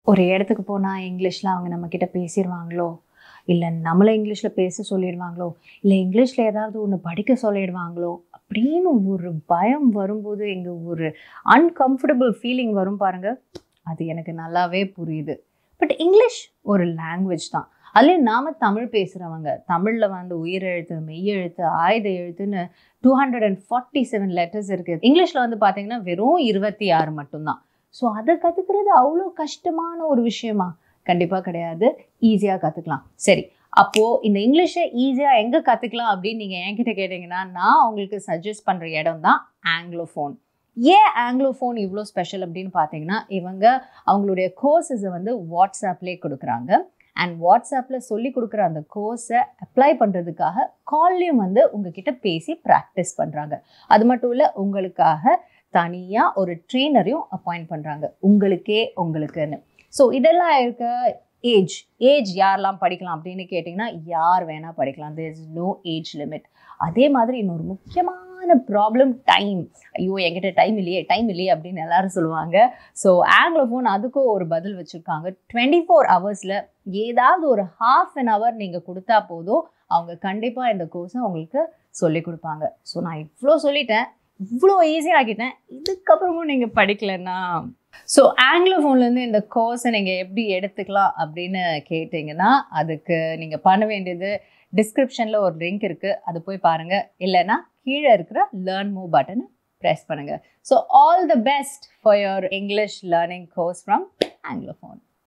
ஒரு இடத்துக்கு போனால் இங்கிலீஷில் அவங்க நம்மக்கிட்ட பேசிடுவாங்களோ இல்லை நம்மளை இங்கிலீஷில் பேச சொல்லிடுவாங்களோ இல்லை இங்கிலீஷில் ஏதாவது ஒன்று படிக்க சொல்லிடுவாங்களோ அப்படின்னு ஒரு பயம் வரும்போது இங்கே ஒரு அன்கம்ஃபர்டபுள் ஃபீலிங் வரும் பாருங்க அது எனக்கு நல்லாவே புரியுது பட் இங்கிலீஷ் ஒரு லாங்குவேஜ் தான் அதுலேயும் நாம் தமிழ் பேசுகிறவங்க தமிழில் வந்து உயிரெழுத்து மெய்யெழுத்து ஆயுத எழுத்துன்னு two hundred and forty seven letters இருக்குது இங்கிலீஷில் வந்து பார்த்தீங்கன்னா வெறும் இருபத்தி ஆறு மட்டும்தான் ஸோ அதை கற்றுக்கிறது அவ்வளோ கஷ்டமான ஒரு விஷயமா கண்டிப்பாக கிடையாது ஈஸியாக கற்றுக்கலாம் சரி அப்போது இந்த இங்கிலீஷை ஈஸியாக எங்கே கற்றுக்கலாம் அப்படின்னு நீங்கள் என்கிட்ட கேட்டிங்கன்னா நான் உங்களுக்கு சஜஸ்ட் பண்ணுற இடம் தான் ஆங்கிலோஃபோன் ஏன் ஆங்கிலோஃபோன் இவ்வளோ ஸ்பெஷல் அப்படின்னு பார்த்தீங்கன்னா இவங்க அவங்களுடைய கோர்சஸை வந்து வாட்ஸ்அப்லேயே கொடுக்குறாங்க அண்ட் வாட்ஸ்அப்பில் சொல்லி கொடுக்குற அந்த கோர்ஸை அப்ளை பண்ணுறதுக்காக கால்லையும் வந்து உங்ககிட்ட பேசி ப்ராக்டிஸ் பண்ணுறாங்க அது மட்டும் இல்லை உங்களுக்காக தனியாக ஒரு ட்ரெயினரையும் அப்பாயிண்ட் பண்ணுறாங்க உங்களுக்கே உங்களுக்குன்னு ஸோ இதெல்லாம் இருக்க ஏஜ் ஏஜ் யாரெல்லாம் படிக்கலாம் அப்படின்னு கேட்டிங்கன்னா யார் வேணால் படிக்கலாம் there is no age limit அதே மாதிரி இன்னொரு முக்கியமான ப்ராப்ளம் டைம் ஐயோ என்கிட்ட டைம் இல்லையே டைம் இல்லையே அப்படின்னு எல்லாரும் சொல்லுவாங்க ஸோ ஆங்கிலோஃபோன் அதுக்கும் ஒரு பதில் வச்சுருக்காங்க டுவெண்ட்டி ஃபோர் ஹவர்ஸில் ஏதாவது ஒரு ஹாஃப் அன் ஹவர் நீங்கள் கொடுத்தா போதும் அவங்க கண்டிப்பாக இந்த கோர்ஸை உங்களுக்கு சொல்லி கொடுப்பாங்க ஸோ நான் இவ்வளோ சொல்லிட்டேன் இவ்வளோ ஈஸியாக ஆக்கிட்டேன் இதுக்கப்புறமும் நீங்கள் படிக்கலைன்னா ஸோ ஆங்கிலோஃபோன்லேருந்து இந்த கோர்ஸை நீங்கள் எப்படி எடுத்துக்கலாம் அப்படின்னு கேட்டிங்கன்னா அதுக்கு நீங்கள் பண்ண வேண்டியது டிஸ்கிரிப்ஷனில் ஒரு லிங்க் இருக்குது அது போய் பாருங்கள் இல்லைன்னா கீழே இருக்கிற லேர்ன் மூவ் பட்டனை ப்ரெஸ் பண்ணுங்கள் so all the best for your English learning course from anglophone